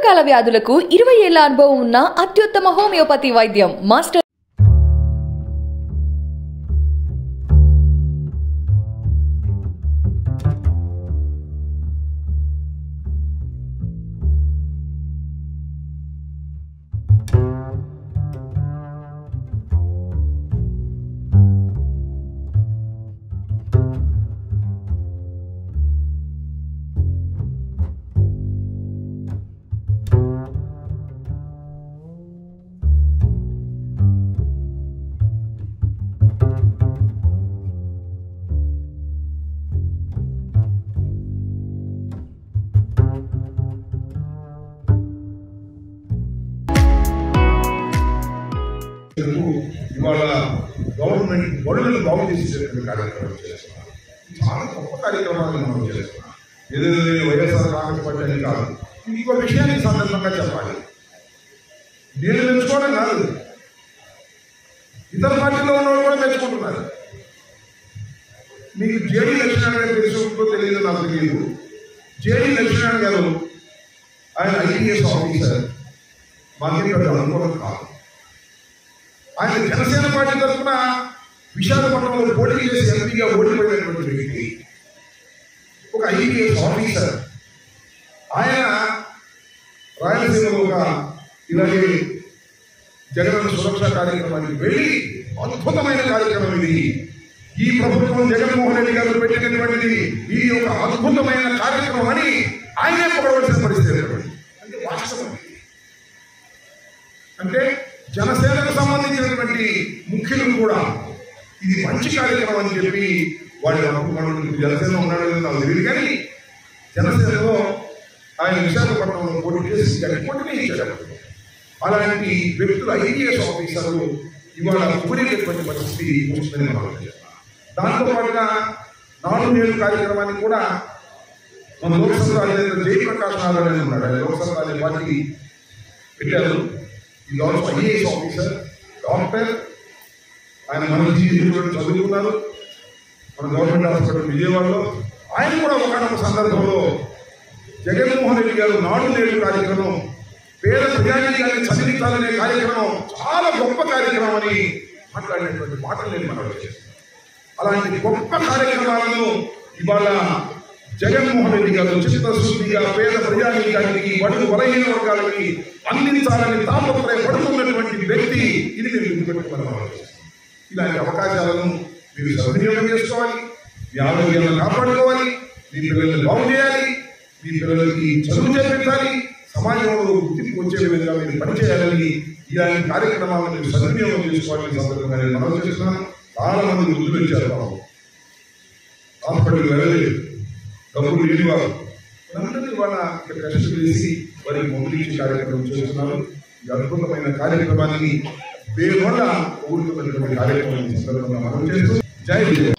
దీర్ఘకాల వ్యాధులకు ఇరవై ఏళ్ల అనుభవం ఉన్న అత్యుత్తమ హోమియోపతి వైద్యం మాస్టర్ తెలుగు ఇవాళ గవర్నమెంట్ బడులను బాగు చేసేటువంటి కార్యక్రమం చేస్తున్నాం చాలా గొప్ప కార్యక్రమాలను మనం చేస్తున్నాం ఏదైనా నేను వైఎస్ఆర్ కాంగ్రెస్ పార్టీ అని కాదు ఇంకో విషయాన్ని సందర్భంగా చెప్పాలి నేను మెచ్చుకోవడం కాదు ఇతర పార్టీలో ఉన్న వాళ్ళు కూడా మెచ్చుకుంటున్నారు మీకు జేడీ లక్ష్మణ్ గారు తెలుసుకుంటూ తెలియదు నాకు తెలియదు జేడీ లక్ష్మణ్ గారు ఆయన ఐపీఎస్ ఆఫీసర్ మాకేం పెద్ద అనుకూలం కాదు ఆయన జనసేన పార్టీ తరఫున విశాఖపట్నంలో పోటీ చేసి ఎంపీగా ఓడిపోయినటువంటి వ్యక్తి ఒక ఐపీఎస్ ఆఫీసర్ ఆయన రాయలసీమలో ఒక ఇలాగే జగన్ సురక్ష కార్యక్రమానికి వెళ్ళి అద్భుతమైన కార్యక్రమం ఇది ఈ ప్రభుత్వం జగన్మోహన్ రెడ్డి గారు పెట్టినటువంటిది ఇది ఒక అద్భుతమైన కార్యక్రమం అని ఆయనే పొగడవలసిన పరిస్థితి ఏర్పడింది. అంటే వాస్తవం ఇది. అంటే జనసేనకు సంబంధించినటువంటి ముఖ్యులు కూడా ఇది మంచి కార్యక్రమం అని చెప్పి వాళ్ళు అనుకున్నాడు జనసేన ఉన్నాడో లేదో నాకు తెలియదు కానీ జనసేనలో ఆయన విశాఖపట్నంలో పోటీ చేసి గట్టిపోటీనే ఇచ్చాడు అలాంటి వ్యక్తులు ఐఏఎస్ ఆఫీసర్లు ఇవాళ ఊరేటటువంటి పరిస్థితి వస్తుందని మనం చేస్తున్నాం దాంతో పాటుగా నాలుగు నేడు కార్యక్రమాన్ని కూడా మన లోక్సభ అధినేత జయప్రకాష్ నారాయణ ఉన్నాడు ఆయన లోక్సభ అనే పార్టీ పెట్టారు ఈ ఆల్సో ఐఏఎస్ ఆఫీసర్ డాక్టర్ ఆయన మన జీవితంలో చదువుకున్నారు మన గవర్నమెంట్ హాస్పిటల్ విజయవాడలో ఆయన కూడా ఒకనొక సందర్భంలో జగన్మోహన్ రెడ్డి గారు నాడు నేడు కార్యక్రమం పేద ప్రజానీకాన్ని చదివించాలనే కార్యక్రమం చాలా గొప్ప కార్యక్రమం అని మాట్లాడినటువంటి మాటలు నేను మనం చేస్తాను అలాంటి గొప్ప కార్యక్రమాలను ఇవాళ జగన్మోహన్ రెడ్డి గారు చిత్తశుద్ధిగా పేద ప్రజానీకానికి బడుగు బలహీన వర్గాలకి అందించాలని తాపత్రయపడుతున్నటువంటి వ్యక్తి ఇది మీరు గుర్తుపెట్టుకోవాలి మనం. ఇలాంటి అవకాశాలను మీరు సద్వినియోగం చేసుకోవాలి మీ ఆరోగ్యాలను కాపాడుకోవాలి మీ పిల్లల్ని బాగు చేయాలి మీ పిల్లలకి చదువు చేపించాలి సమాజంలో గుర్తింపు వచ్చే విధంగా మీరు పనిచేయాలని ఇలాంటి కార్యక్రమాలను మీరు సద్వినియోగం చేసుకోవాలని సందర్భంగా నేను మనం చేస్తున్నాను చాలా మంది వృద్ధులు వచ్చారు పాపం. హాస్పిటల్కి వెళ్ళలేదు డబ్బులు లేని వారు వాళ్ళందరినీ వాళ్ళ ఇక్కడ కష్టం చేసి వారికి మొదలించి కార్యక్రమం చేస్తున్నారు ఈ అద్భుతమైన కార్యక్రమాన్ని పేరు వల్ల ఊరుతున్నటువంటి కార్యక్రమం ఈ సందర్భంగా మనం చేస్తూ జై విజయ్